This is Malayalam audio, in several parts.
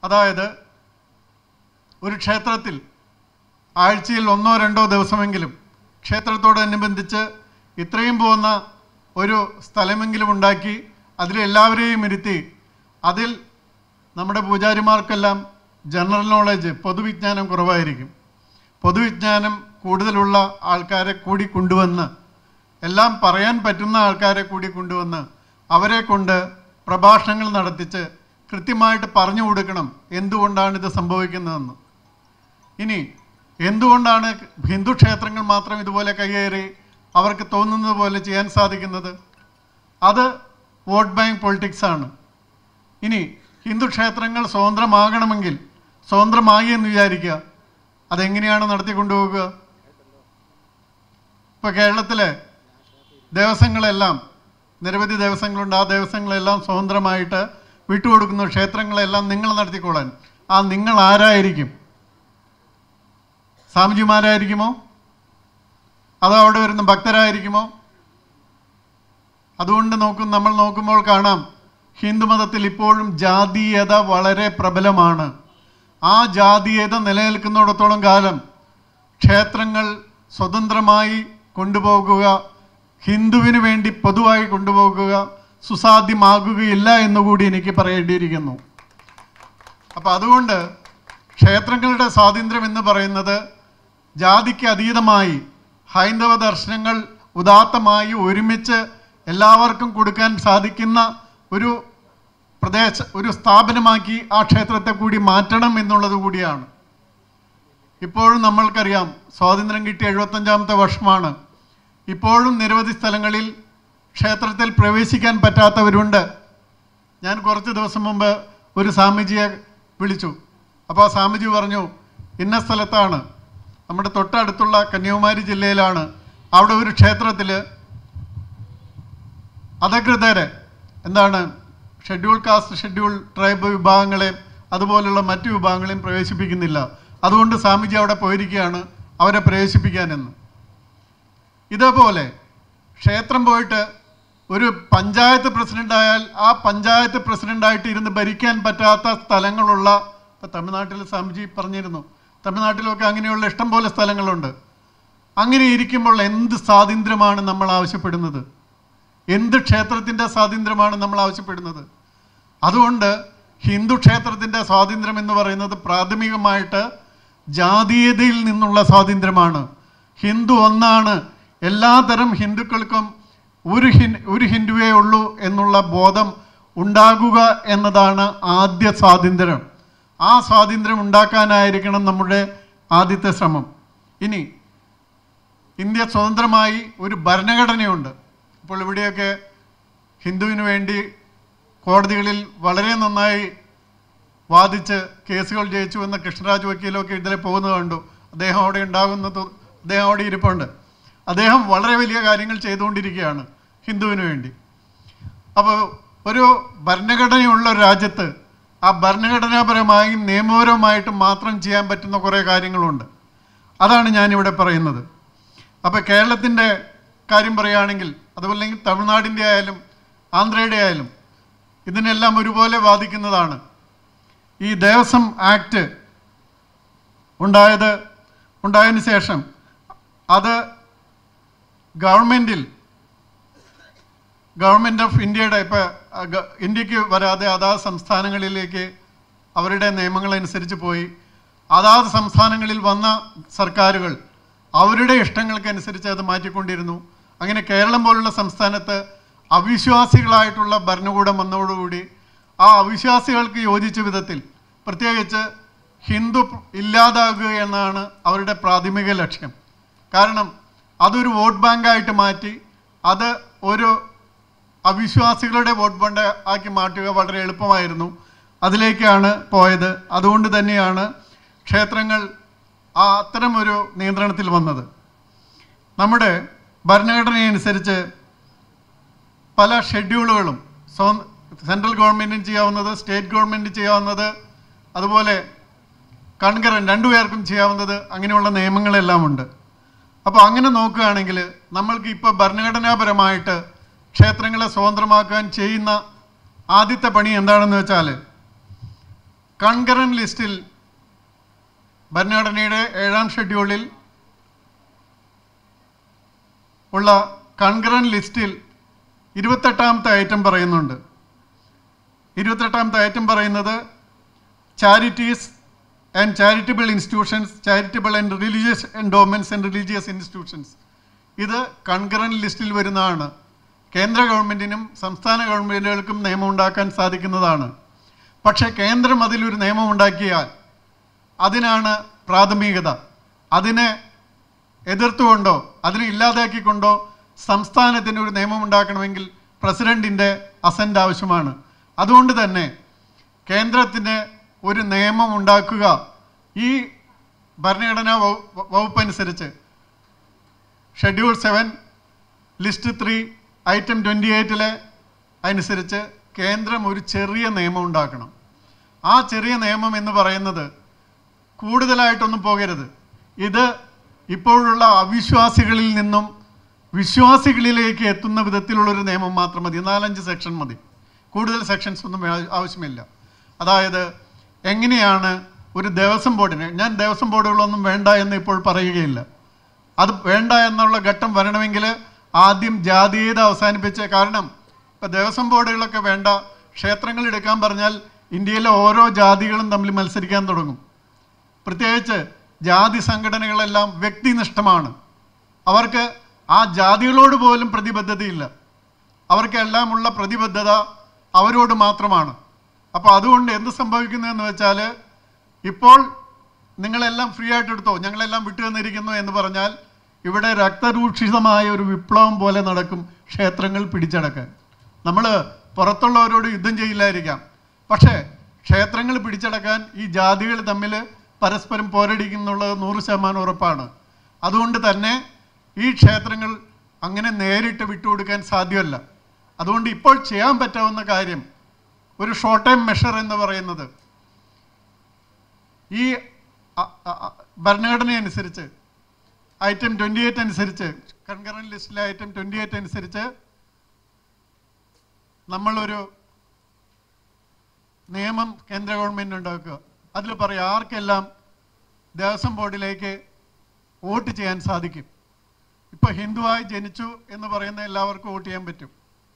അതായത് ഒരു ക്ഷേത്രത്തിൽ ആഴ്ചയിൽ ഒന്നോ രണ്ടോ ദിവസമെങ്കിലും ക്ഷേത്രത്തോടനുബന്ധിച്ച് ഇത്രയും പോകുന്ന ഒരു സ്ഥലമെങ്കിലും ഉണ്ടാക്കി അതിലെല്ലാവരെയും ഇരുത്തി അതിൽ നമ്മുടെ പൂജാരിമാർക്കെല്ലാം ജനറൽ നോളജ് പൊതുവിജ്ഞാനം കുറവായിരിക്കും പൊതുവിജ്ഞാനം കൂടുതലുള്ള ആൾക്കാരെ കൂടി കൊണ്ടുവന്ന് എല്ലാം പറയാൻ പറ്റുന്ന ആൾക്കാരെ കൂടി കൊണ്ടുവന്ന് അവരെ കൊണ്ട് പ്രഭാഷണങ്ങൾ നടത്തിച്ച് കൃത്യമായിട്ട് പറഞ്ഞു കൊടുക്കണം എന്തുകൊണ്ടാണ് ഇത് സംഭവിക്കുന്നതെന്ന് ഇനി എന്തുകൊണ്ടാണ് ഹിന്ദു ക്ഷേത്രങ്ങൾ മാത്രം ഇതുപോലെ കയ്യേറി അവർക്ക് തോന്നുന്നത് പോലെ ചെയ്യാൻ സാധിക്കുന്നത് അത് വോട്ട് ബാങ്ക് പൊളിറ്റിക്സ് ആണ് ഇനി ഹിന്ദു ക്ഷേത്രങ്ങൾ സ്വതന്ത്രമാകണമെങ്കിൽ സ്വതന്ത്രമായി എന്ന് വിചാരിക്കുക അതെങ്ങനെയാണ് നടത്തിക്കൊണ്ടുപോകുക ഇപ്പോൾ കേരളത്തിലെ ദേവസ്വങ്ങളെല്ലാം നിരവധി ദേവസ്വങ്ങളുണ്ട് ആ ദേവസ്വങ്ങളെല്ലാം സ്വതന്ത്രമായിട്ട് വിട്ടുകൊടുക്കുന്ന ക്ഷേത്രങ്ങളെല്ലാം നിങ്ങൾ നടത്തിക്കോളാൻ ആ നിങ്ങൾ ആരായിരിക്കും സ്വാമിജിമാരായിരിക്കുമോ അതോ അവിടെ വരുന്ന ഭക്തരായിരിക്കുമോ അതുകൊണ്ട് നോക്കും നമ്മൾ നോക്കുമ്പോൾ കാണാം ഹിന്ദുമതത്തിൽ ഇപ്പോഴും ജാതീയത വളരെ പ്രബലമാണ് ആ ജാതീയത നിലനിൽക്കുന്നിടത്തോളം കാലം ക്ഷേത്രങ്ങൾ സ്വതന്ത്രമായി കൊണ്ടുപോകുക ഹിന്ദുവിന് വേണ്ടി പൊതുവായി കൊണ്ടുപോകുക സുസാധ്യമാകുകയില്ല എന്നുകൂടി എനിക്ക് പറയേണ്ടിയിരിക്കുന്നു അപ്പോൾ അതുകൊണ്ട് ക്ഷേത്രങ്ങളുടെ സ്വാതന്ത്ര്യം എന്ന് പറയുന്നത് ജാതിക്ക് അതീതമായി ഹൈന്ദവ ദർശനങ്ങൾ ഉദാത്തമായി ഒരുമിച്ച് എല്ലാവർക്കും കൊടുക്കാൻ സാധിക്കുന്ന ഒരു പ്രദേശ ഒരു സ്ഥാപനമാക്കി ആ ക്ഷേത്രത്തെ കൂടി മാറ്റണം എന്നുള്ളത് കൂടിയാണ് ഇപ്പോഴും നമ്മൾക്കറിയാം സ്വാതന്ത്ര്യം കിട്ടിയ എഴുപത്തഞ്ചാമത്തെ വർഷമാണ് ഇപ്പോഴും നിരവധി സ്ഥലങ്ങളിൽ ക്ഷേത്രത്തിൽ പ്രവേശിക്കാൻ പറ്റാത്തവരുണ്ട് ഞാൻ കുറച്ച് ദിവസം മുമ്പ് ഒരു സ്വാമിജിയെ വിളിച്ചു അപ്പോൾ ആ സ്വാമിജി പറഞ്ഞു ഇന്ന സ്ഥലത്താണ് നമ്മുടെ തൊട്ടടുത്തുള്ള കന്യാകുമാരി ജില്ലയിലാണ് അവിടെ ഒരു ക്ഷേത്രത്തിൽ അധികൃതരെ എന്താണ് ഷെഡ്യൂൾ കാസ്റ്റ് ഷെഡ്യൂൾ ട്രൈബ് വിഭാഗങ്ങളെയും അതുപോലുള്ള മറ്റു വിഭാഗങ്ങളെയും പ്രവേശിപ്പിക്കുന്നില്ല അതുകൊണ്ട് സ്വാമിജി അവിടെ പോയിരിക്കുകയാണ് അവരെ പ്രവേശിപ്പിക്കാനെന്ന് ഇതേപോലെ ക്ഷേത്രം പോയിട്ട് ഒരു പഞ്ചായത്ത് പ്രസിഡന്റ് ആയാൽ ആ പഞ്ചായത്ത് പ്രസിഡന്റായിട്ട് ഇരുന്ന് ഭരിക്കാൻ പറ്റാത്ത സ്ഥലങ്ങളുള്ള ഇപ്പം തമിഴ്നാട്ടിൽ സ്വാമിജി പറഞ്ഞിരുന്നു തമിഴ്നാട്ടിലൊക്കെ അങ്ങനെയുള്ള ഇഷ്ടം പോലെ സ്ഥലങ്ങളുണ്ട് അങ്ങനെ ഇരിക്കുമ്പോൾ എന്ത് സ്വാതന്ത്ര്യമാണ് നമ്മൾ ആവശ്യപ്പെടുന്നത് എന്ത് ക്ഷേത്രത്തിൻ്റെ സ്വാതന്ത്ര്യമാണ് നമ്മൾ ആവശ്യപ്പെടുന്നത് അതുകൊണ്ട് ഹിന്ദു ക്ഷേത്രത്തിൻ്റെ സ്വാതന്ത്ര്യം എന്ന് പറയുന്നത് പ്രാഥമികമായിട്ട് ജാതീയതയിൽ നിന്നുള്ള സ്വാതന്ത്ര്യമാണ് ഹിന്ദു ഒന്നാണ് എല്ലാതരം ഹിന്ദുക്കൾക്കും ഒരു ഹിൻ ഒരു ഹിന്ദുവേ ഉള്ളൂ എന്നുള്ള ബോധം ഉണ്ടാകുക എന്നതാണ് ആദ്യ സ്വാതന്ത്ര്യം ആ സ്വാതന്ത്ര്യം ഉണ്ടാക്കാനായിരിക്കണം നമ്മുടെ ആദ്യത്തെ ശ്രമം ഇനി ഇന്ത്യ സ്വതന്ത്രമായി ഒരു ഭരണഘടനയുണ്ട് ഇപ്പോൾ ഇവിടെയൊക്കെ ഹിന്ദുവിന് വേണ്ടി കോടതികളിൽ വളരെ നന്നായി വാദിച്ച് കേസുകൾ ജയിച്ചു എന്ന കൃഷ്ണരാജ് വക്കീലൊക്കെ ഇതിലെ പോകുന്നത് കണ്ടു അദ്ദേഹം അവിടെ ഉണ്ടാകുന്നത് അദ്ദേഹം അവിടെ ഇരിപ്പുണ്ട് അദ്ദേഹം വളരെ വലിയ കാര്യങ്ങൾ ചെയ്തുകൊണ്ടിരിക്കുകയാണ് ഹിന്ദുവിന് വേണ്ടി അപ്പോൾ ഒരു ഭരണഘടനയുള്ള ഒരു രാജ്യത്ത് ആ ഭരണഘടനാപരമായും നിയമപരമായിട്ടും മാത്രം ചെയ്യാൻ പറ്റുന്ന കുറേ കാര്യങ്ങളുണ്ട് അതാണ് ഞാനിവിടെ പറയുന്നത് അപ്പോൾ കേരളത്തിൻ്റെ കാര്യം പറയുകയാണെങ്കിൽ അതുപോലെ തമിഴ്നാടിൻ്റെ ആയാലും ആന്ധ്രയുടെ ആയാലും ഇതിനെല്ലാം ഒരുപോലെ ബാധിക്കുന്നതാണ് ഈ ദേവസ്വം ആക്ട് ഉണ്ടായത് ഉണ്ടായതിന് ശേഷം അത് ഗവൺമെൻറ്റിൽ ഗവൺമെൻറ് ഓഫ് ഇന്ത്യയുടെ ഇപ്പോൾ ഇന്ത്യക്ക് വരാതെ അതാത് സംസ്ഥാനങ്ങളിലേക്ക് അവരുടെ നിയമങ്ങളനുസരിച്ച് പോയി അതാത് സംസ്ഥാനങ്ങളിൽ വന്ന സർക്കാരുകൾ അവരുടെ ഇഷ്ടങ്ങൾക്കനുസരിച്ച് അത് മാറ്റിക്കൊണ്ടിരുന്നു അങ്ങനെ കേരളം പോലുള്ള സംസ്ഥാനത്ത് അവിശ്വാസികളായിട്ടുള്ള ഭരണകൂടം വന്നതോടുകൂടി ആ അവിശ്വാസികൾക്ക് യോജിച്ച വിധത്തിൽ പ്രത്യേകിച്ച് ഹിന്ദു ഇല്ലാതാകുക എന്നാണ് അവരുടെ പ്രാഥമിക ലക്ഷ്യം കാരണം അതൊരു വോട്ട് ബാങ്കായിട്ട് മാറ്റി അത് ഒരു അവിശ്വാസികളുടെ വോട്ട് ബാങ്ക് ആക്കി മാറ്റുക വളരെ എളുപ്പമായിരുന്നു അതിലേക്കാണ് പോയത് അതുകൊണ്ട് തന്നെയാണ് ക്ഷേത്രങ്ങൾ ആ അത്തരമൊരു നിയന്ത്രണത്തിൽ വന്നത് നമ്മുടെ ഭരണഘടനയനുസരിച്ച് പല ഷെഡ്യൂളുകളും സ്വ സെൻട്രൽ ഗവൺമെൻറ്റിന് ചെയ്യാവുന്നത് സ്റ്റേറ്റ് ഗവൺമെൻറ് ചെയ്യാവുന്നത് അതുപോലെ കൺകറൻ രണ്ടുപേർക്കും ചെയ്യാവുന്നത് അങ്ങനെയുള്ള നിയമങ്ങളെല്ലാം ഉണ്ട് അപ്പോൾ അങ്ങനെ നോക്കുകയാണെങ്കിൽ നമ്മൾക്ക് ഇപ്പോൾ ഭരണഘടനാപരമായിട്ട് ക്ഷേത്രങ്ങളെ സ്വതന്ത്രമാക്കാൻ ചെയ്യുന്ന ആദ്യത്തെ പണി എന്താണെന്ന് വെച്ചാൽ കൺകറൻ ലിസ്റ്റിൽ ഭരണഘടനയുടെ ഏഴാം ഷെഡ്യൂളിൽ ഉള്ള കൺകറൻ ലിസ്റ്റിൽ ഇരുപത്തെട്ടാമത്തെ ഐറ്റം പറയുന്നുണ്ട് ഇരുപത്തെട്ടാമത്തെ ഐറ്റം പറയുന്നത് charities and charitable institutions charitable and religious endowments and religious institutions ഇത് കൺകറൻ ലിസ്റ്റിൽ വരുന്നതാണ് കേന്ദ്ര ഗവൺമെൻറ്റിനും സംസ്ഥാന ഗവൺമെൻറ്റുകൾക്കും നിയമം ഉണ്ടാക്കാൻ സാധിക്കുന്നതാണ് പക്ഷേ കേന്ദ്രം അതിലൊരു നിയമം ഉണ്ടാക്കിയാൽ അതിനാണ് പ്രാഥമികത അതിനെ എതിർത്തുകൊണ്ടോ അതിനെ ഇല്ലാതാക്കിക്കൊണ്ടോ സംസ്ഥാനത്തിന് ഒരു നിയമം ഉണ്ടാക്കണമെങ്കിൽ പ്രസിഡന്റിൻ്റെ അസന്റ് ആവശ്യമാണ് അതുകൊണ്ട് തന്നെ കേന്ദ്രത്തിന് ഒരു നിയമം ഉണ്ടാക്കുക ഈ ഭരണഘടനാ വകു- വകുപ്പ് അനുസരിച്ച് schedule seven list three item twenty എയ്റ്റിലെ അനുസരിച്ച് കേന്ദ്രം ഒരു ചെറിയ നിയമം ഉണ്ടാക്കണം ആ ചെറിയ നിയമം എന്ന് പറയുന്നത് കൂടുതലായിട്ടൊന്നും പോകരുത് ഇത് ഇപ്പോഴുള്ള അവിശ്വാസികളിൽ നിന്നും വിശ്വാസികളിലേക്ക് എത്തുന്ന വിധത്തിലുള്ളൊരു നിയമം മാത്രം മതി നാലഞ്ച് സെക്ഷൻ മതി കൂടുതൽ സെക്ഷൻസ് ഒന്നും വേ- ആവശ്യമില്ല അതായത് എങ്ങനെയാണ് ഒരു ദേവസ്വം ബോർഡിന് ഞാൻ ദേവസ്വം ബോർഡുകളൊന്നും വേണ്ട എന്ന് ഇപ്പോൾ പറയുകയില്ല അത് വേണ്ട എന്നുള്ള ഘട്ടം വരണമെങ്കിൽ ആദ്യം ജാതീയത അവസാനിപ്പിച്ച് കാരണം ഇപ്പം ദേവസ്വം ബോർഡുകളൊക്കെ വേണ്ട ക്ഷേത്രങ്ങൾ എടുക്കാൻ പറഞ്ഞാൽ ഇന്ത്യയിലെ ഓരോ ജാതികളും തമ്മിൽ മത്സരിക്കാൻ തുടങ്ങും പ്രത്യേകിച്ച് ജാതി സംഘടനകളെല്ലാം വ്യക്തിനിഷ്ഠമാണ് അവർക്ക് ആ ജാതികളോട് പോലും പ്രതിബദ്ധതയില്ല അവർക്കെല്ലാമുള്ള പ്രതിബദ്ധത അവരോട് മാത്രമാണ് അപ്പോൾ അതുകൊണ്ട് എന്ത് സംഭവിക്കുന്നു എന്ന് വെച്ചാൽ ഇപ്പോൾ നിങ്ങളെല്ലാം ഫ്രീ ആയിട്ട് എടുത്തോ ഞങ്ങളെല്ലാം വിട്ടു തന്നിരിക്കുന്നു എന്ന് പറഞ്ഞാൽ ഇവിടെ രക്തരൂക്ഷിതമായ ഒരു വിപ്ലവം പോലെ നടക്കും ക്ഷേത്രങ്ങൾ പിടിച്ചടക്കാൻ നമ്മൾ പുറത്തുള്ളവരോട് യുദ്ധം ചെയ്യില്ലായിരിക്കാം പക്ഷേ ക്ഷേത്രങ്ങൾ പിടിച്ചടക്കാൻ ഈ ജാതികൾ തമ്മിൽ പരസ്പരം പോരടിക്കുന്നുള്ളത് നൂറ് ശതമാനം ഉറപ്പാണ് അതുകൊണ്ട് തന്നെ ഈ ക്ഷേത്രങ്ങൾ അങ്ങനെ നേരിട്ട് വിട്ടുകൊടുക്കാൻ സാധ്യമല്ല അതുകൊണ്ട് ഇപ്പോൾ ചെയ്യാൻ പറ്റാവുന്ന കാര്യം ഒരു ഷോർട്ട് ടൈം മെഷർ എന്ന് പറയുന്നത് ഈ അ- അ- അ- ഭരണഘടന അനുസരിച്ച് ഐറ്റം ട്വൻറ്റി എയ്റ്റ് അനുസരിച്ച് കൺകറൻ ലിസ്റ്റിലെ ഐറ്റം ട്വൻറ്റി എയ്റ്റ് അനുസരിച്ച് നമ്മളൊരു നിയമം കേന്ദ്ര ഗവൺമെൻറ് ഉണ്ടാക്കുക അതിൽ പറയും ആർക്കെല്ലാം ദേവസ്വം ബോർഡിലേക്ക് വോട്ട് ചെയ്യാൻ സാധിക്കും ഇപ്പോൾ ഹിന്ദുവായി ജനിച്ചു എന്ന് പറയുന്ന എല്ലാവർക്കും വോട്ട് ചെയ്യാൻ പറ്റും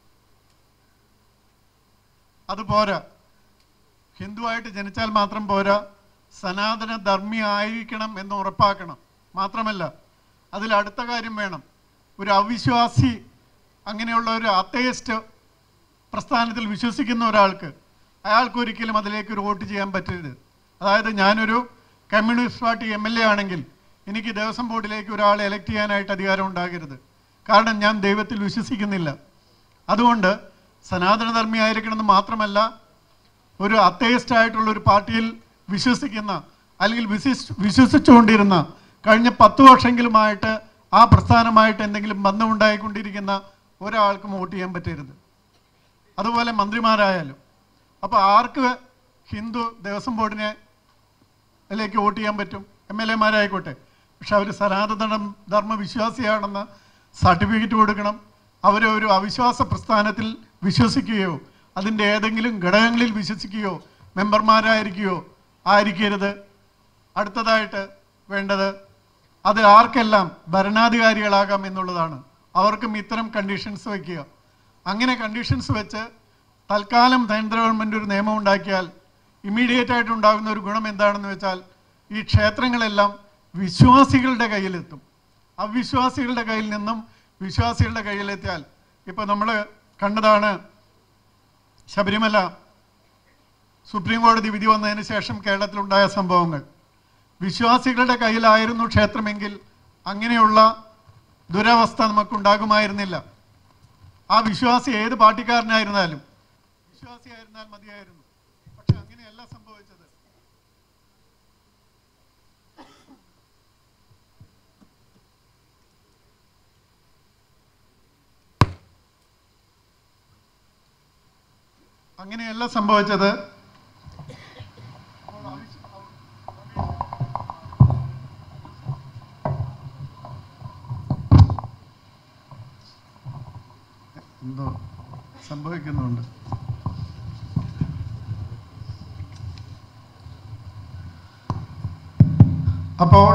അത് പോരാ ഹിന്ദുവായിട്ട് ജനിച്ചാൽ മാത്രം പോരാ സനാതന ധർമ്മി ആയിരിക്കണം എന്ന് ഉറപ്പാക്കണം മാത്രമല്ല അതിൽ അടുത്ത കാര്യം വേണം ഒരു അവിശ്വാസി അങ്ങനെയുള്ള ഒരു അത്തയിസ്റ്റ് പ്രസ്ഥാനത്തിൽ വിശ്വസിക്കുന്ന ഒരാൾക്ക് അയാൾക്ക് ഒരിക്കലും അതിലേക്ക് ഒരു വോട്ട് ചെയ്യാൻ പറ്റരുത് അതായത് ഞാനൊരു communist party M L A ആണെങ്കിൽ എനിക്ക് ദേവസ്വം ബോർഡിലേക്ക് ഒരാളെ എലക്ട് ചെയ്യാനായിട്ട് അധികാരം ഉണ്ടാകരുത് കാരണം ഞാൻ ദൈവത്തിൽ വിശ്വസിക്കുന്നില്ല അതുകൊണ്ട് സനാതനധർമ്മി ആയിരിക്കണമെന്ന് മാത്രമല്ല ഒരു അത്തയിസ്റ്റ് ആയിട്ടുള്ള ഒരു പാർട്ടിയിൽ വിശ്വസിക്കുന്ന അല്ലെങ്കിൽ വിശ്വസ് വിശ്വസിച്ചുകൊണ്ടിരുന്ന കഴിഞ്ഞ പത്ത് വർഷമെങ്കിലുമായിട്ട് ആ പ്രസ്ഥാനമായിട്ട് എന്തെങ്കിലും ബന്ധമുണ്ടായിക്കൊണ്ടിരിക്കുന്ന ഒരാൾക്കും വോട്ട് ചെയ്യാൻ പറ്റരുത് അതുപോലെ മന്ത്രിമാരായാലും അപ്പോൾ ആർക്ക് ഹിന്ദു ദേവസ്വം ബോർഡിനെ ലേക്ക് വോട്ട് ചെയ്യാൻ പറ്റും എം എൽ എമാരായിക്കോട്ടെ പക്ഷെ അവർ സനാതന ധർമ്മ വിശ്വാസിയാണെന്ന് സർട്ടിഫിക്കറ്റ് കൊടുക്കണം അവർ ഒരു അവിശ്വാസ പ്രസ്ഥാനത്തിൽ വിശ്വസിക്കുകയോ അതിൻ്റെ ഏതെങ്കിലും ഘടകങ്ങളിൽ വിശ്വസിക്കുകയോ മെമ്പർമാരായിരിക്കുകയോ ആയിരിക്കരുത് അടുത്തതായിട്ട് വേണ്ടത് അത് ആർക്കെല്ലാം ഭരണാധികാരികളാകാം എന്നുള്ളതാണ് അവർക്കും ഇത്തരം കണ്ടീഷൻസ് വയ്ക്കുക അങ്ങനെ കണ്ടീഷൻസ് വെച്ച് തൽക്കാലം കേന്ദ്ര ഗവൺമെൻറ് ഒരു നിയമം ഉണ്ടാക്കിയാൽ ഇമ്മീഡിയറ്റ് ആയിട്ട് ഉണ്ടാകുന്ന ഒരു ഗുണം എന്താണെന്ന് വെച്ചാൽ ഈ ക്ഷേത്രങ്ങളെല്ലാം വിശ്വാസികളുടെ കയ്യിലെത്തും അവിശ്വാസികളുടെ കയ്യിൽ നിന്നും വിശ്വാസികളുടെ കയ്യിലെത്തിയാൽ ഇപ്പോൾ നമ്മൾ കണ്ടതാണ് ശബരിമല സുപ്രീം കോടതി വിധി വന്നതിന് ശേഷം കേരളത്തിലുണ്ടായ സംഭവങ്ങൾ വിശ്വാസികളുടെ കയ്യിലായിരുന്നു ക്ഷേത്രമെങ്കിൽ അങ്ങനെയുള്ള ദുരവസ്ഥ നമുക്കുണ്ടാകുമായിരുന്നില്ല ആ വിശ്വാസി ഏത് പാർട്ടിക്കാരനായിരുന്നാലും വിശ്വാസിയായിരുന്നാൽ മതിയായിരുന്നു പക്ഷെ അങ്ങനെയല്ല സംഭവിച്ചത് അങ്ങനെയല്ല സംഭവിച്ചത് എന്തോ സംഭവിക്കുന്നുണ്ട് അപ്പോൾ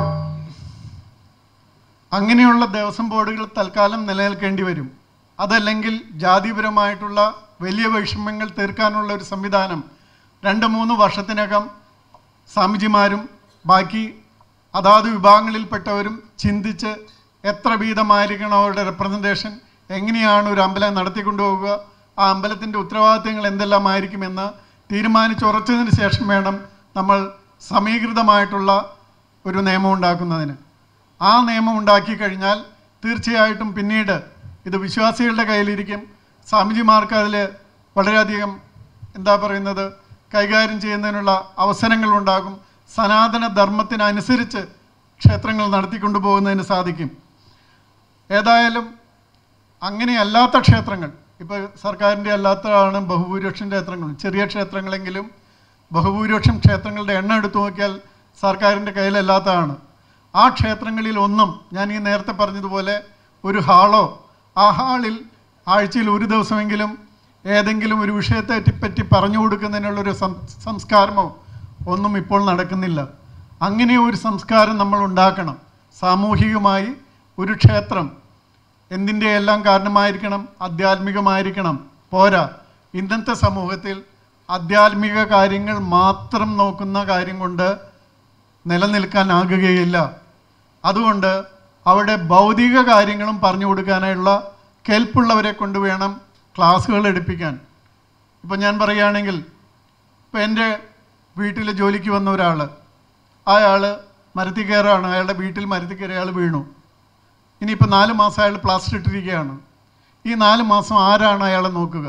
അങ്ങനെയുള്ള ദേവസ്വം ബോർഡുകൾ തൽക്കാലം നിലനിൽക്കേണ്ടി വരും അതല്ലെങ്കിൽ ജാതിപരമായിട്ടുള്ള വലിയ വൈഷമ്യങ്ങൾ തീർക്കാനുള്ള ഒരു സംവിധാനം രണ്ട് മൂന്ന് വർഷത്തിനകം സ്വാമിജിമാരും ബാക്കി അതാത് വിഭാഗങ്ങളിൽപ്പെട്ടവരും ചിന്തിച്ച് എത്ര വീതമായിരിക്കണം അവരുടെ റെപ്രസെൻറ്റേഷൻ എങ്ങനെയാണ് ഒരു അമ്പലം നടത്തിക്കൊണ്ടുപോകുക ആ അമ്പലത്തിൻ്റെ ഉത്തരവാദിത്തങ്ങൾ എന്തെല്ലാമായിരിക്കുമെന്ന് തീരുമാനിച്ചുറച്ചതിന് ശേഷം വേണം നമ്മൾ സമീകൃതമായിട്ടുള്ള ഒരു നിയമം ഉണ്ടാക്കുന്നതിന് ആ നിയമം ഉണ്ടാക്കി കഴിഞ്ഞാൽ തീർച്ചയായിട്ടും പിന്നീട് ഇത് വിശ്വാസികളുടെ കയ്യിലിരിക്കും സ്വാമിജിമാർക്ക് അതിൽ വളരെയധികം എന്താ പറയുന്നത് കൈകാര്യം ചെയ്യുന്നതിനുള്ള അവസരങ്ങൾ ഉണ്ടാകും സനാതന ധർമ്മത്തിനനുസരിച്ച് ക്ഷേത്രങ്ങൾ നടത്തിക്കൊണ്ടു പോകുന്നതിന് സാധിക്കും ഏതായാലും അങ്ങനെയല്ലാത്ത ക്ഷേത്രങ്ങൾ ഇപ്പോൾ സർക്കാരിൻ്റെ അല്ലാത്തതാണ് ബഹുഭൂരിപക്ഷം ക്ഷേത്രങ്ങൾ ചെറിയ ക്ഷേത്രങ്ങളെങ്കിലും ബഹുഭൂരിപക്ഷം ക്ഷേത്രങ്ങളുടെ എണ്ണം എടുത്തു നോക്കിയാൽ സർക്കാരിൻ്റെ കയ്യിലല്ലാത്തതാണ് ആ ക്ഷേത്രങ്ങളിൽ ഒന്നും ഞാൻ ഈ നേരത്തെ പറഞ്ഞതുപോലെ ഒരു ഹാളോ ആ ഹാളിൽ ആഴ്ചയിൽ ഒരു ദിവസമെങ്കിലും ഏതെങ്കിലും ഒരു വിഷയത്തെ പറ്റി പറഞ്ഞു കൊടുക്കുന്നതിനുള്ളൊരു സം സംസ്കാരമോ ഒന്നും ഇപ്പോൾ നടക്കുന്നില്ല അങ്ങനെ ഒരു സംസ്കാരം നമ്മൾ ഉണ്ടാക്കണം സാമൂഹികമായി ഒരു ക്ഷേത്രം എന്തിൻ്റെ എല്ലാം കാരണമായിരിക്കണം ആധ്യാത്മികമായിരിക്കണം പോരാ ഇന്നത്തെ സമൂഹത്തിൽ ആധ്യാത്മിക കാര്യങ്ങൾ മാത്രം നോക്കുന്ന കാര്യം കൊണ്ട് നിലനിൽക്കാനാകുകയില്ല അതുകൊണ്ട് അവിടെ ഭൗതിക കാര്യങ്ങളും പറഞ്ഞു കൊടുക്കാനായുള്ള കേൾപ്പുള്ളവരെ കൊണ്ട് വേണം ക്ലാസ്സുകൾ എടുപ്പിക്കാൻ ഇപ്പം ഞാൻ പറയുകയാണെങ്കിൽ ഇപ്പം എൻ്റെ വീട്ടിൽ ജോലിക്ക് വന്ന ഒരാൾ അയാൾ മരത്തിൽ കയറാണ് അയാളുടെ വീട്ടിൽ മരത്തിൽ കയറി അയാൾ വീണു ഇനിയിപ്പോൾ നാല് മാസം അയാൾ പ്ലാസ്റ്റർ ഇട്ടിരിക്കുകയാണ് ഈ നാല് മാസം ആരാണ് അയാളെ നോക്കുക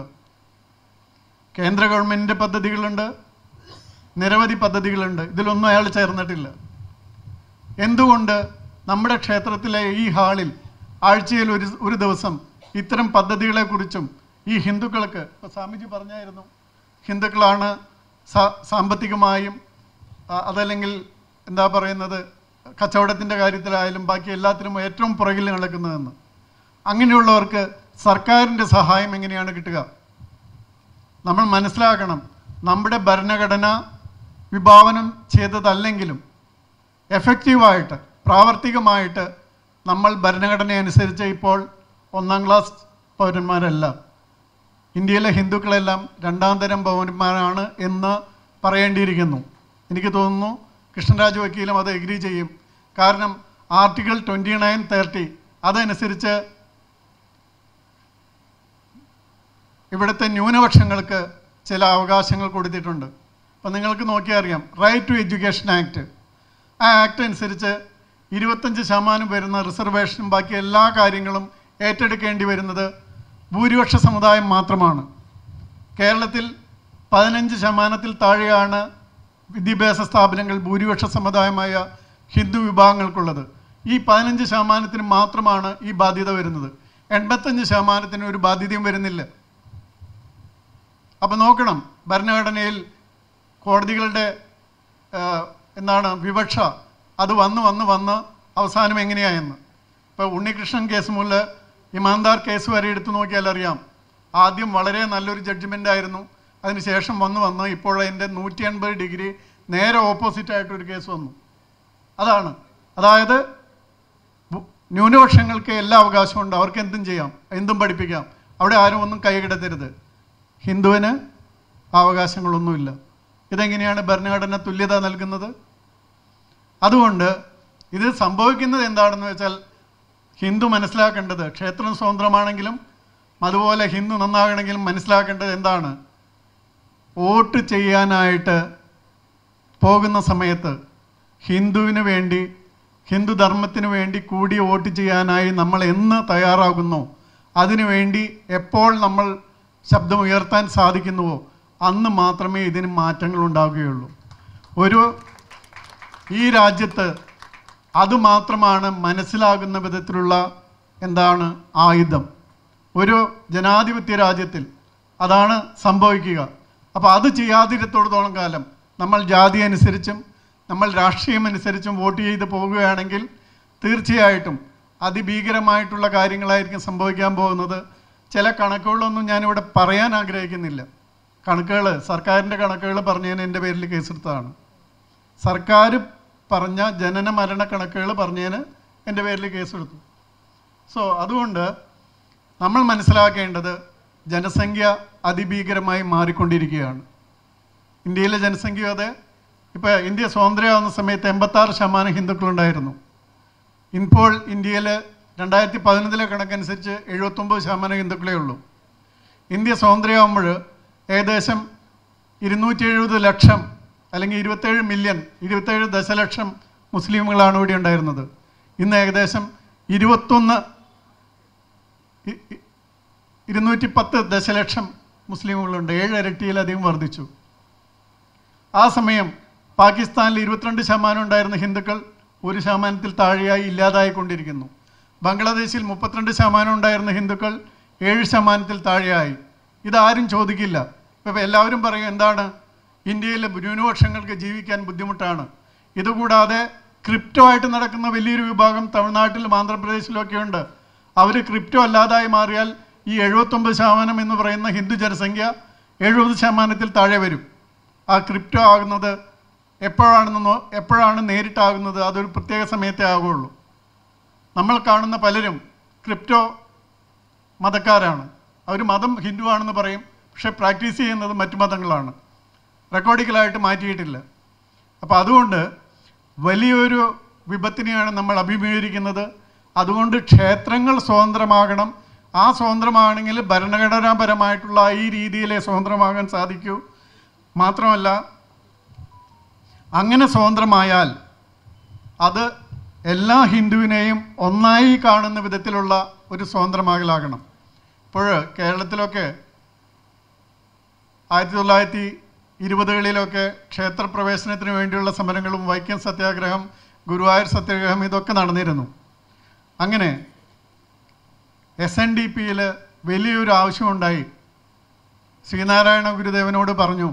കേന്ദ്ര ഗവൺമെൻറ്റിൻ്റെ പദ്ധതികളുണ്ട് നിരവധി പദ്ധതികളുണ്ട് ഇതിലൊന്നും അയാൾ ചേർന്നിട്ടില്ല എന്തുകൊണ്ട് നമ്മുടെ ക്ഷേത്രത്തിലെ ഈ ഹാളിൽ ആഴ്ചയിൽ ഒരു ഒരു ദിവസം ഇത്തരം പദ്ധതികളെക്കുറിച്ചും ഈ ഹിന്ദുക്കൾക്ക് ഇപ്പോൾ സ്വാമിജി പറഞ്ഞായിരുന്നു ഹിന്ദുക്കളാണ് സാ- സാമ്പത്തികമായും ആ, അതല്ലെങ്കിൽ എന്താ പറയുന്നത് കച്ചവടത്തിൻ്റെ കാര്യത്തിലായാലും ബാക്കി എല്ലാത്തിനും ഏറ്റവും പുറകിൽ നടക്കുന്നതെന്ന് അങ്ങനെയുള്ളവർക്ക് സർക്കാരിൻ്റെ സഹായം എങ്ങനെയാണ് കിട്ടുക നമ്മൾ മനസ്സിലാക്കണം നമ്മുടെ ഭരണഘടന വിഭാവനം ചെയ്തതല്ലെങ്കിലും എഫക്റ്റീവായിട്ട് പ്രാവർത്തികമായിട്ട് നമ്മൾ ഭരണഘടന അനുസരിച്ച് ഇപ്പോൾ ഒന്നാം ക്ലാസ് പൗരന്മാരല്ല ഇന്ത്യയിലെ ഹിന്ദുക്കളെല്ലാം രണ്ടാം തരം പൗരന്മാരാണ് എന്ന് പറയേണ്ടിയിരിക്കുന്നു എനിക്ക് തോന്നുന്നു കൃഷ്ണരാജ് വക്കീലും അത് എഗ്രി ചെയ്യും കാരണം ആർട്ടിക്കിൾ ട്വൻറ്റി നയൻ തേർട്ടി അതനുസരിച്ച് ഇവിടുത്തെ ന്യൂനപക്ഷങ്ങൾക്ക് ചില അവകാശങ്ങൾ കൊടുത്തിട്ടുണ്ട് അപ്പം നിങ്ങൾക്ക് നോക്കിയാൽ അറിയാം റൈറ്റ് ടു എഡ്യൂക്കേഷൻ ആക്ട് ആ ആക്ട് അനുസരിച്ച് ഇരുപത്തഞ്ച് ശതമാനം വരുന്ന റിസർവേഷനും ബാക്കി എല്ലാ കാര്യങ്ങളും ഏറ്റെടുക്കേണ്ടി വരുന്നത് ഭൂരിപക്ഷ സമുദായം മാത്രമാണ് കേരളത്തിൽ പതിനഞ്ച് ശതമാനത്തിൽ താഴെയാണ് വിദ്യാഭ്യാസ സ്ഥാപനങ്ങൾ ഭൂരിപക്ഷ സമുദായമായ ഹിന്ദു വിഭാഗങ്ങൾക്കുള്ളത് ഈ പതിനഞ്ച് ശതമാനത്തിന് മാത്രമാണ് ഈ ബാധ്യത വരുന്നത് എൺപത്തഞ്ച് ശതമാനത്തിന് ഒരു ബാധ്യതയും വരുന്നില്ല അപ്പം നോക്കണം ഭരണഘടനയിൽ കോടതികളുടെ ആ, എന്താണ് വിവക്ഷ അത് വന്ന് വന്ന് വന്ന് അവസാനം എങ്ങനെയായെന്ന് ഇപ്പോൾ ഉണ്ണികൃഷ്ണൻ കേസ് മുതൽ ഇമാന്താർ കേസ് വരെ എടുത്തു നോക്കിയാൽ അറിയാം ആദ്യം വളരെ നല്ലൊരു ജഡ്ജ്മെൻ്റ് ആയിരുന്നു അതിനുശേഷം വന്ന് വന്ന് ഇപ്പോൾ അതിൻ്റെ നൂറ്റി അൻപത് ഡിഗ്രി നേരെ ഓപ്പോസിറ്റ് ആയിട്ടൊരു കേസ് വന്നു അതാണ് അതായത് ഭു- ന്യൂനപക്ഷങ്ങൾക്ക് എല്ലാ അവകാശവും ഉണ്ട് അവർക്ക് എന്തും ചെയ്യാം എന്തും പഠിപ്പിക്കാം അവിടെ ആരും ഒന്നും കൈകിടത്തരുത് ഹിന്ദുവിന് ആ അവകാശങ്ങളൊന്നുമില്ല ഇതെങ്ങനെയാണ് ഭരണഘടന തുല്യത നൽകുന്നത് അതുകൊണ്ട് ഇത് സംഭവിക്കുന്നത് എന്താണെന്ന് വെച്ചാൽ ഹിന്ദു മനസ്സിലാക്കേണ്ടത് ക്ഷേത്രം സ്വതന്ത്രമാണെങ്കിലും അതുപോലെ ഹിന്ദു നന്നാകണമെങ്കിലും മനസ്സിലാക്കേണ്ടത് എന്താണ് വോട്ട് ചെയ്യാനായിട്ട് പോകുന്ന സമയത്ത് ഹിന്ദുവിന് വേണ്ടി ഹിന്ദു ധർമ്മത്തിന് വേണ്ടി കൂടി വോട്ട് ചെയ്യാനായി നമ്മൾ എന്ന് തയ്യാറാകുന്നോ അതിനുവേണ്ടി എപ്പോൾ നമ്മൾ ശബ്ദമുയർത്താൻ സാധിക്കുന്നുവോ അന്ന് മാത്രമേ ഇതിന് മാറ്റങ്ങൾ ഉണ്ടാവുകയുള്ളൂ ഒരു ഈ രാജ്യത്ത് അതുമാത്രമാണ് മനസ്സിലാകുന്ന വിധത്തിലുള്ള എന്താണ് ആയുധം ഒരു ജനാധിപത്യ രാജ്യത്തിൽ അതാണ് സംഭവിക്കുക അപ്പോൾ അത് ചെയ്യാതിരത്തോടത്തോളം കാലം നമ്മൾ ജാതി അനുസരിച്ചും നമ്മൾ രാഷ്ട്രീയം അനുസരിച്ചും വോട്ട് ചെയ്ത് പോകുകയാണെങ്കിൽ തീർച്ചയായിട്ടും അതിഭീകരമായിട്ടുള്ള കാര്യങ്ങളായിരിക്കും സംഭവിക്കാൻ പോകുന്നത് ചില കണക്കുകളൊന്നും ഞാനിവിടെ പറയാൻ ആഗ്രഹിക്കുന്നില്ല കണക്കുകൾ സർക്കാരിൻ്റെ കണക്കുകൾ പറഞ്ഞതിന് എൻ്റെ പേരിൽ കേസെടുത്തതാണ് സർക്കാർ പറഞ്ഞ ജനന മരണ കണക്കുകൾ പറഞ്ഞതിന് എൻ്റെ പേരിൽ കേസെടുത്തു സോ അതുകൊണ്ട് നമ്മൾ മനസ്സിലാക്കേണ്ടത് ജനസംഖ്യ അതിഭീകരമായി മാറിക്കൊണ്ടിരിക്കുകയാണ് ഇന്ത്യയിലെ ജനസംഖ്യ അതെ ഇപ്പോൾ ഇന്ത്യ സ്വാതന്ത്ര്യമാകുന്ന സമയത്ത് എൺപത്താറ് ശതമാനം ഹിന്ദുക്കളുണ്ടായിരുന്നു ഇപ്പോൾ ഇന്ത്യയിൽ രണ്ടായിരത്തി പതിനൊന്നിലെ കണക്കനുസരിച്ച് എഴുപത്തൊമ്പത് ശതമാനം ഹിന്ദുക്കളേ ഉള്ളൂ ഇന്ത്യ സ്വാതന്ത്ര്യമാകുമ്പോൾ ഏകദേശം ഇരുന്നൂറ്റി എഴുപത് ലക്ഷം അല്ലെങ്കിൽ ഇരുപത്തേഴ് മില്യൺ ഇരുപത്തേഴ് ദശലക്ഷം മുസ്ലിമുകളാണ് ഇവിടെ ഉണ്ടായിരുന്നത് ഇന്ന് ഏകദേശം ഇരുപത്തൊന്ന് ഇ- ഇ- ഇരുന്നൂറ്റി പത്ത് ദശലക്ഷം മുസ്ലിമുകളുണ്ട് ഏഴ് ഇരട്ടിയിലധികം വർദ്ധിച്ചു ആ സമയം പാകിസ്ഥാനിൽ ഇരുപത്തിരണ്ട് ശതമാനം ഉണ്ടായിരുന്ന ഹിന്ദുക്കൾ ഒരു ശതമാനത്തിൽ താഴെയായി ഇല്ലാതായിക്കൊണ്ടിരിക്കുന്നു ബംഗ്ലാദേശിൽ മുപ്പത്തിരണ്ട് ശതമാനം ഉണ്ടായിരുന്ന ഹിന്ദുക്കൾ ഏഴ് ശതമാനത്തിൽ താഴെയായി ഇതാരും ചോദിക്കില്ല ഇപ്പം എല്ലാവരും പറയും എന്താണ് ഇന്ത്യയിലെ ന്യൂനപക്ഷങ്ങൾക്ക് ജീവിക്കാൻ ബുദ്ധിമുട്ടാണ് ഇതുകൂടാതെ ക്രിപ്റ്റോ ആയിട്ട് നടക്കുന്ന വലിയൊരു വിഭാഗം തമിഴ്നാട്ടിലും ആന്ധ്രാപ്രദേശിലും ഉണ്ട് അവർ ക്രിപ്റ്റോ അല്ലാതായി മാറിയാൽ ഈ എഴുപത്തൊമ്പത് ശതമാനം എന്ന് പറയുന്ന ഹിന്ദു ജനസംഖ്യ എഴുപത് ശതമാനത്തിൽ താഴെ വരും ആ ക്രിപ്റ്റോ ആകുന്നത് എപ്പോഴാണെന്ന് നോ എപ്പോഴാണ് നേരിട്ടാകുന്നത് അതൊരു പ്രത്യേക സമയത്തേ ആകുള്ളൂ നമ്മൾ കാണുന്ന പലരും ക്രിപ്റ്റോ മതക്കാരാണ് അവർ മതം ഹിന്ദു ആണെന്ന് പറയും പക്ഷെ പ്രാക്ടീസ് ചെയ്യുന്നത് മറ്റു മതങ്ങളാണ് റെക്കോർഡിക്കലായിട്ട് മാറ്റിയിട്ടില്ല അപ്പോൾ അതുകൊണ്ട് വലിയൊരു വിപത്തിനെയാണ് നമ്മൾ അഭിമുഖീകരിക്കുന്നത് അതുകൊണ്ട് ക്ഷേത്രങ്ങൾ സ്വതന്ത്രമാകണം ആ സ്വതന്ത്രമാണെങ്കിൽ ഭരണഘടനാപരമായിട്ടുള്ള ഈ രീതിയിലെ സ്വതന്ത്രമാകാൻ സാധിക്കൂ മാത്രമല്ല അങ്ങനെ സ്വതന്ത്രമായാൽ അത് എല്ലാ ഹിന്ദുവിനെയും ഒന്നായി കാണുന്ന വിധത്തിലുള്ള ഒരു സ്വതന്ത്രമാകലാകണം ഇപ്പോൾ കേരളത്തിലൊക്കെ ആയിരത്തി തൊള്ളായിരത്തി ഇരുപതുകളിലൊക്കെ ക്ഷേത്രപ്രവേശനത്തിന് വേണ്ടിയുള്ള സമരങ്ങളും വൈക്കം സത്യാഗ്രഹം ഗുരുവായൂർ സത്യാഗ്രഹം ഇതൊക്കെ നടന്നിരുന്നു അങ്ങനെ എസ് എൻ ഡി പിയിൽ വലിയൊരു ആവശ്യമുണ്ടായി ശ്രീനാരായണ ഗുരുദേവനോട് പറഞ്ഞു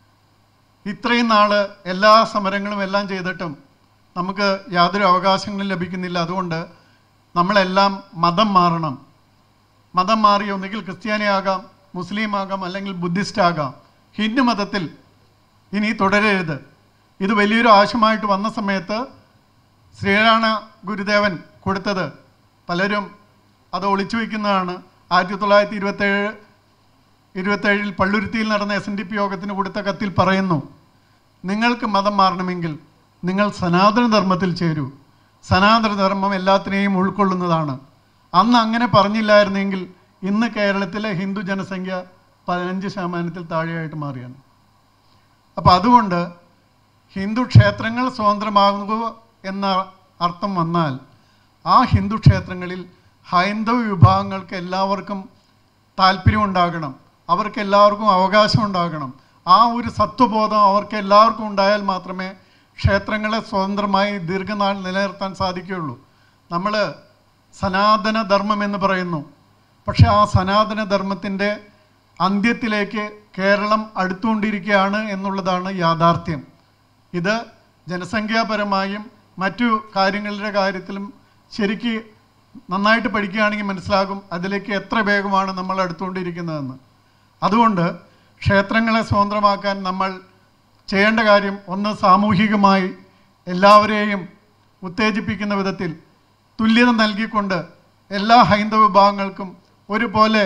ഇത്രയും നാൾ എല്ലാ സമരങ്ങളും എല്ലാം ചെയ്തിട്ടും നമുക്ക് യാതൊരു അവകാശങ്ങളും ലഭിക്കുന്നില്ല അതുകൊണ്ട് നമ്മളെല്ലാം മതം മാറണം മതം മാറി ഒന്നുകിൽ ക്രിസ്ത്യാനിയാകാം മുസ്ലിം ആകാം അല്ലെങ്കിൽ ബുദ്ധിസ്റ്റ് ആകാം ഹിന്ദു മതത്തിൽ ഇനി തുടരരുത് ഇത് വലിയൊരു ആവശ്യമായിട്ട് വന്ന സമയത്ത് ശ്രീനാരായണ ഗുരുദേവൻ കൊടുത്തത് പലരും അത് ഒളിച്ചു വയ്ക്കുന്നതാണ് ആയിരത്തി തൊള്ളായിരത്തി ഇരുപത്തേഴ് ഇരുപത്തേഴിൽ പള്ളുരുത്തിയിൽ നടന്ന എസ് എൻ ഡി പി യോഗത്തിന് കൊടുത്ത കത്തിൽ പറയുന്നു നിങ്ങൾക്ക് മതം മാറണമെങ്കിൽ നിങ്ങൾ സനാതന ധർമ്മത്തിൽ ചേരൂ സനാതന ധർമ്മം എല്ലാത്തിനെയും ഉൾക്കൊള്ളുന്നതാണ് അന്ന് അങ്ങനെ പറഞ്ഞില്ലായിരുന്നെങ്കിൽ ഇന്ന് കേരളത്തിലെ ഹിന്ദു ജനസംഖ്യ പതിനഞ്ച് ശതമാനത്തിൽ താഴെയായിട്ട് മാറിയാണ് അപ്പോൾ അതുകൊണ്ട് ഹിന്ദു ക്ഷേത്രങ്ങൾ സ്വതന്ത്രമാകുക എന്ന അർത്ഥം വന്നാൽ ആ ഹിന്ദു ക്ഷേത്രങ്ങളിൽ ഹൈന്ദവ വിഭാഗങ്ങൾക്ക് എല്ലാവർക്കും താല്പര്യമുണ്ടാകണം അവർക്ക് എല്ലാവർക്കും അവകാശം ഉണ്ടാകണം ആ ഒരു സത്വബോധം അവർക്ക് എല്ലാവർക്കും ഉണ്ടായാൽ മാത്രമേ ക്ഷേത്രങ്ങളെ സ്വതന്ത്രമായി ദീർഘനാൾ നിലനിർത്താൻ സാധിക്കുകയുള്ളൂ നമ്മൾ സനാതന ധർമ്മം എന്ന് പറയുന്നു പക്ഷെ ആ സനാതന ധർമ്മത്തിൻ്റെ അന്ത്യത്തിലേക്ക് കേരളം അടുത്തുകൊണ്ടിരിക്കുകയാണ് എന്നുള്ളതാണ് യാഥാർത്ഥ്യം ഇത് ജനസംഖ്യാപരമായും മറ്റു കാര്യങ്ങളുടെ കാര്യത്തിലും ശരിക്ക് നന്നായിട്ട് പഠിക്കുകയാണെങ്കിൽ മനസ്സിലാകും അതിലേക്ക് എത്ര വേഗമാണ് നമ്മൾ അടുത്തുകൊണ്ടിരിക്കുന്നതെന്ന് അതുകൊണ്ട് ക്ഷേത്രങ്ങളെ സ്വതന്ത്രമാക്കാൻ നമ്മൾ ചെയ്യേണ്ട കാര്യം ഒന്ന് സാമൂഹികമായി എല്ലാവരെയും ഉത്തേജിപ്പിക്കുന്ന വിധത്തിൽ തുല്യത നൽകിക്കൊണ്ട് എല്ലാ ഹൈന്ദവ വിഭാഗങ്ങൾക്കും ഒരുപോലെ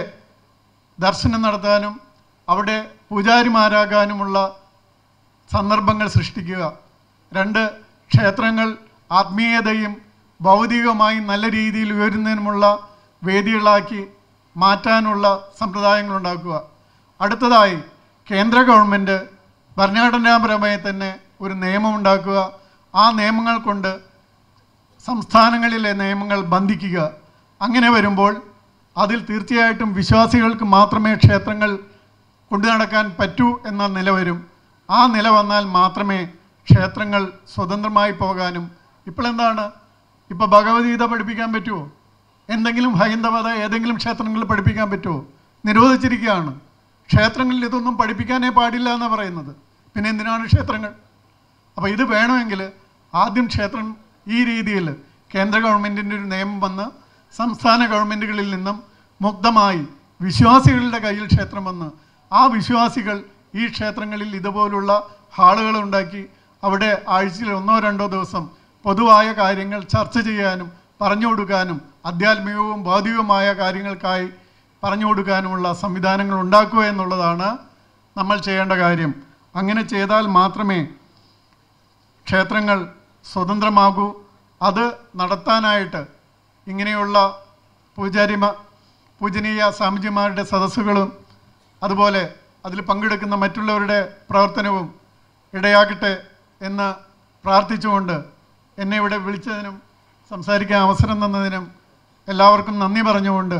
ദർശനം നടത്താനും അവിടെ പൂജാരിമാരാകാനുമുള്ള സന്ദർഭങ്ങൾ സൃഷ്ടിക്കുക രണ്ട് ക്ഷേത്രങ്ങൾ ആത്മീയതയും ഭൗതികമായി നല്ല രീതിയിൽ ഉയരുന്നതിനുമുള്ള വേദികളാക്കി മാറ്റാനുള്ള സമ്പ്രദായങ്ങൾ ഉണ്ടാക്കുക അടുത്തതായി കേന്ദ്ര ഗവൺമെൻറ് ഭരണഘടനാപരമായി തന്നെ ഒരു നിയമം ഉണ്ടാക്കുക ആ നിയമങ്ങൾ കൊണ്ട് സംസ്ഥാനങ്ങളിലെ നിയമങ്ങൾ ബന്ധിക്കുക അങ്ങനെ വരുമ്പോൾ അതിൽ തീർച്ചയായിട്ടും വിശ്വാസികൾക്ക് മാത്രമേ ക്ഷേത്രങ്ങൾ കൊണ്ടു നടക്കാൻ പറ്റൂ എന്ന നില വരും ആ നില വന്നാൽ മാത്രമേ ക്ഷേത്രങ്ങൾ സ്വതന്ത്രമായി പോകാനും ഇപ്പോഴെന്താണ് ഇപ്പോൾ ഭഗവത്ഗീത പഠിപ്പിക്കാൻ പറ്റുമോ എന്തെങ്കിലും ഹൈന്ദവത ഏതെങ്കിലും ക്ഷേത്രങ്ങളിൽ പഠിപ്പിക്കാൻ പറ്റുമോ നിരോധിച്ചിരിക്കുകയാണ് ക്ഷേത്രങ്ങളിൽ ഇതൊന്നും പഠിപ്പിക്കാനേ പാടില്ല എന്ന് പറയുന്നത് പിന്നെ എന്തിനാണ് ക്ഷേത്രങ്ങൾ അപ്പോൾ ഇത് വേണമെങ്കിൽ ആദ്യം ക്ഷേത്രം ഈ രീതിയിൽ കേന്ദ്ര ഗവൺമെൻറ്റിൻ്റെ ഒരു നിയമം വന്ന് സംസ്ഥാന ഗവൺമെൻറ്റുകളിൽ നിന്നും മുക്തമായി വിശ്വാസികളുടെ കയ്യിൽ ക്ഷേത്രം വന്ന് ആ വിശ്വാസികൾ ഈ ക്ഷേത്രങ്ങളിൽ ഇതുപോലുള്ള ഹാളുകൾ ഉണ്ടാക്കി അവിടെ ആഴ്ചയിൽ ഒന്നോ രണ്ടോ ദിവസം പൊതുവായ കാര്യങ്ങൾ ചർച്ച ചെയ്യാനും പറഞ്ഞു കൊടുക്കാനും ആധ്യാത്മികവും ഭൗതികവുമായ കാര്യങ്ങൾക്കായി പറഞ്ഞു കൊടുക്കാനുമുള്ള സംവിധാനങ്ങൾ ഉണ്ടാക്കുക എന്നുള്ളതാണ് നമ്മൾ ചെയ്യേണ്ട കാര്യം അങ്ങനെ ചെയ്താൽ മാത്രമേ ക്ഷേത്രങ്ങൾ സ്വതന്ത്രമാകൂ അത് നടത്താനായിട്ട് ഇങ്ങനെയുള്ള പൂജാരിമ പൂജനീയ സ്വാമിജിമാരുടെ സദസ്സുകളും അതുപോലെ അതിൽ പങ്കെടുക്കുന്ന മറ്റുള്ളവരുടെ പ്രവർത്തനവും ഇടയാകട്ടെ എന്ന് പ്രാർത്ഥിച്ചുകൊണ്ട് എന്നെ ഇവിടെ വിളിച്ചതിനും സംസാരിക്കാൻ അവസരം തന്നതിനും എല്ലാവർക്കും നന്ദി പറഞ്ഞുകൊണ്ട്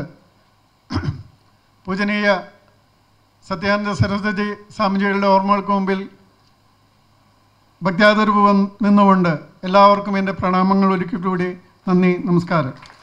പൂജനീയ സത്യാനന്ദ സരസ്വതി സ്വാമിജികളുടെ ഓർമ്മകൾക്ക് മുമ്പിൽ ഭക്ത്യാദരവ് നിന്നുകൊണ്ട് എല്ലാവർക്കും എൻ്റെ പ്രണാമങ്ങൾ ഒരിക്കൽ കൂടി നന്ദി നമസ്കാരം